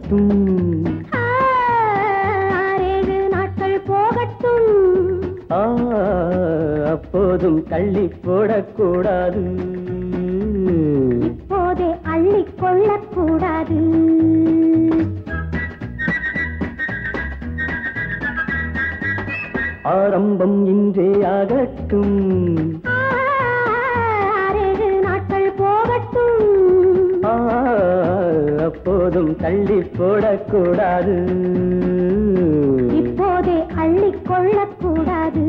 ஆகட்டும் ஆறேழு நாட்கள் போகட்டும் ஆ, அப்போதும் தள்ளி போடக்கூடாது இப்போதே அள்ளிக் கொள்ளக்கூடாது ஆரம்பம் இன்றே ஆகட்டும் ஆறேழு நாட்கள் போகட்டும் ஆ, அப்போதும் தள்ளி போடக்கூடாது இப்போதே அள்ளிக் கொள்ளக்கூடாது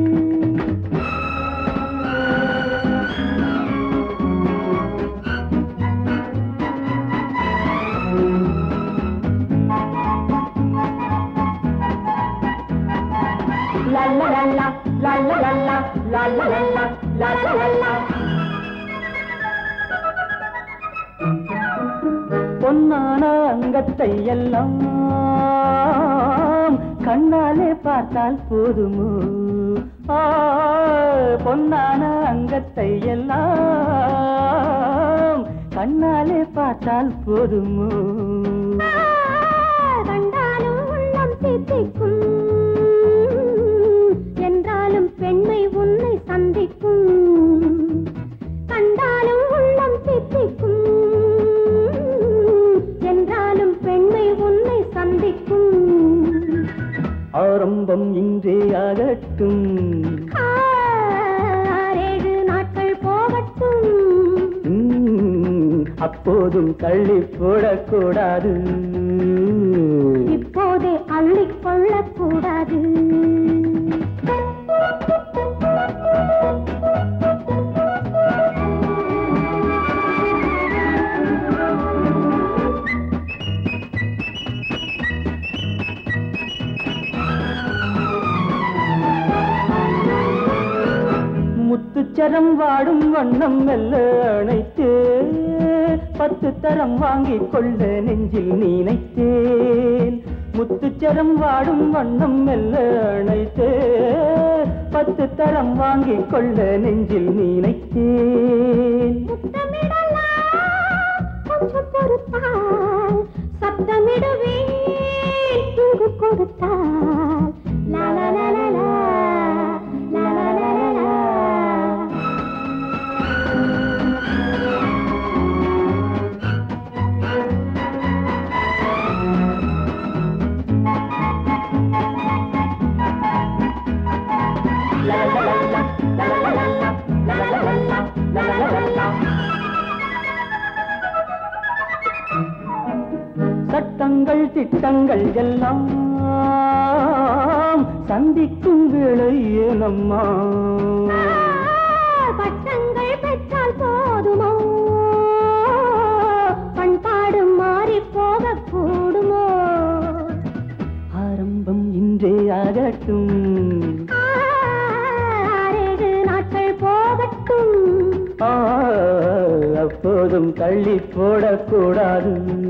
லா லா லா லா, லா லா லா லா, லா லா லா லா, லா லா லா லா. பொன்னான அங்கத்தை எல்லாம் கண்ணாலே பார்த்தால் போதுமோ ஆ, பொன்னான அங்கத்தை எல்லாம் கண்ணாலே பார்த்தால் போதுமோ கண்டாலும் உள்ளம் தித்திக்கும் என்றாலும் பெண்மை உன்னை சந்திக்கும் கண்டாலும் உள்ளம் தித்திக்கும் என்றாலும் பெண்மை உன்னை சந்திக்கும் ஆரம்பம் இன்றே ஆகட்டும் ஆறேழு நாட்கள் போகட்டும் ம், அப்போதும் தள்ளி போடக்கூடாது இப்போதே அள்ளிக் கொள்ளக்கூடாது முத்துச்சரம் வாடும் வண்ணம் மெல்ல அணைத்து பத்து தரம் வாங்கிக் கொள்ள நெஞ்சில் நினைத்தேன் முத்துச்சரம் வாடும் வண்ணம் மெல்ல அணைத்து பத்து தரம் வாங்கிக் கொள்ள நெஞ்சில் நினைத்தேன் முத்தமிடலாம் கொஞ்சம் பொறுத்தால் சப்தமிடுவேன் இங்கு கொடுத்தால் லா லா லா லா லா, லா லா லா லா லா. சட்டங்கள் திட்டங்கள் எல்லாம் சந்திக்கும் வேளை ஏனம்மா பட்டங்கள் பெற்றால் போதுமோ பண்பாடு மாறி போக கூடுமோ ஆரம்பம் இன்றே ஆகட்டும் ஆறேழு நாட்கள் போகட்டும் ஆ, அப்போதும் தள்ளி போடக்கூடாது